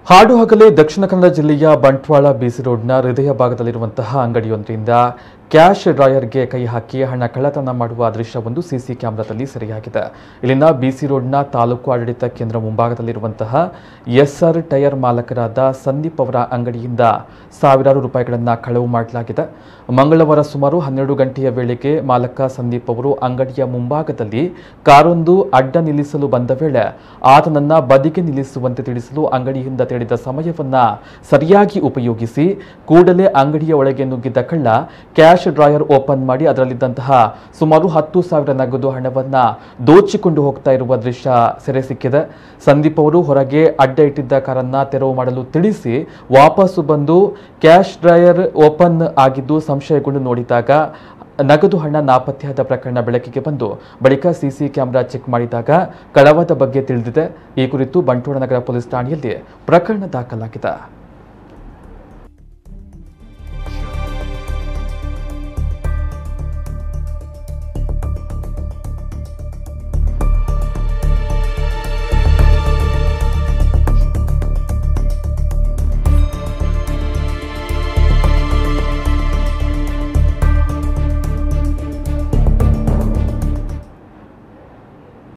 ಹಾಡು ಹಗಲೇ ದಕ್ಷಿಣ ಕನ್ನಡ ಜಿಲ್ಲೆಯ ಬಂಟ್ವಾಳ ಬಿಸಿ ರೋಡ್ನ ಹೃದಯ ಭಾಗದಲ್ಲಿರುವಂತಹ ಅಂಗಡಿಯೊಂದರಿಂದ ಕ್ಯಾಶ್ ಡ್ರಾಯರ್ಗೆ ಕೈ ಹಾಕಿ ಹಣ ಕಳ್ಳತನ ಮಾಡುವ ದೃಶ್ಯವೊಂದು ಸಿಸಿ ಕ್ಯಾಮೆರಾದಲ್ಲಿ ಸೆರೆಯಾಗಿದೆ ಇಲ್ಲಿನ ಬಿಸಿ ರೋಡ್ನ ತಾಲೂಕು ಆಡಳಿತ ಕೇಂದ್ರ ಮುಂಭಾಗದಲ್ಲಿರುವಂತಹ ಎಸ್ಆರ್ ಟೈರ್ ಮಾಲಕರಾದ ಸಂದೀಪ್ ಅವರ ಅಂಗಡಿಯಿಂದ ಸಾವಿರಾರು ರೂಪಾಯಿಗಳನ್ನು ಕಳವು ಮಾಡಲಾಗಿದೆ ಮಂಗಳವಾರ ಸುಮಾರು ಹನ್ನೆರಡು ಗಂಟೆಯ ವೇಳೆಗೆ ಮಾಲಕ ಸಂದೀಪ್ ಅವರು ಅಂಗಡಿಯ ಮುಂಭಾಗದಲ್ಲಿ ಕಾರೊಂದು ಅಡ್ಡ ನಿಲ್ಲಿಸಲು ಬಂದ ವೇಳೆ ಆತನನ್ನ ಬದಿಗೆ ನಿಲ್ಲಿಸುವಂತೆ ತಿಳಿಸಲು ಅಂಗಡಿಯಿಂದ ತಿಳಿದ ಸಮಯವನ್ನ ಸರಿಯಾಗಿ ಉಪಯೋಗಿಸಿ ಕೂಡಲೇ ಅಂಗಡಿಯ ಒಳಗೆ ನುಗ್ಗಿದ್ದ ಕಳ್ಳ ಕ್ಯಾಶ್ ಡ್ರಾಯರ್ ಓಪನ್ ಮಾಡಿ ಅದರಲ್ಲಿದ್ದಂತಹ ಸುಮಾರು ಹತ್ತು ಸಾವಿರ ನಗದು ಹಣವನ್ನ ದೋಚಿಕೊಂಡು ಹೋಗ್ತಾ ಇರುವ ದೃಶ್ಯ ಸೆರೆ ಸಿಕ್ಕಿದೆ ಸಂದೀಪ್ ಅವರು ಹೊರಗೆ ಅಡ್ಡ ಇಟ್ಟಿದ್ದ ಕಾರನ್ನ ತೆರವು ಮಾಡಲು ತಿಳಿಸಿ ವಾಪಸ್ಸು ಬಂದು ಕ್ಯಾಶ್ ಡ್ರಾಯರ್ ಓಪನ್ ಆಗಿದ್ದು ಸಂಶಯಗೊಂಡು ನೋಡಿದಾಗ ನಗದು ಹಣ ನಾಪತ್ತೆಯಾದ ಪ್ರಕರಣ ಬೆಳಕಿಗೆ ಬಂದು ಬಳಿಕ ಸಿಸಿ ಕ್ಯಾಮೆರಾ ಚೆಕ್ ಮಾಡಿದಾಗ ಕಳವದ ಬಗ್ಗೆ ತಿಳಿದಿದೆ ಈ ಕುರಿತು ಬಂಟ್ವಾಳ ನಗರ ಪೊಲೀಸ್ ಠಾಣೆಯಲ್ಲಿ ಪ್ರಕರಣ ದಾಖಲಾಗಿದೆ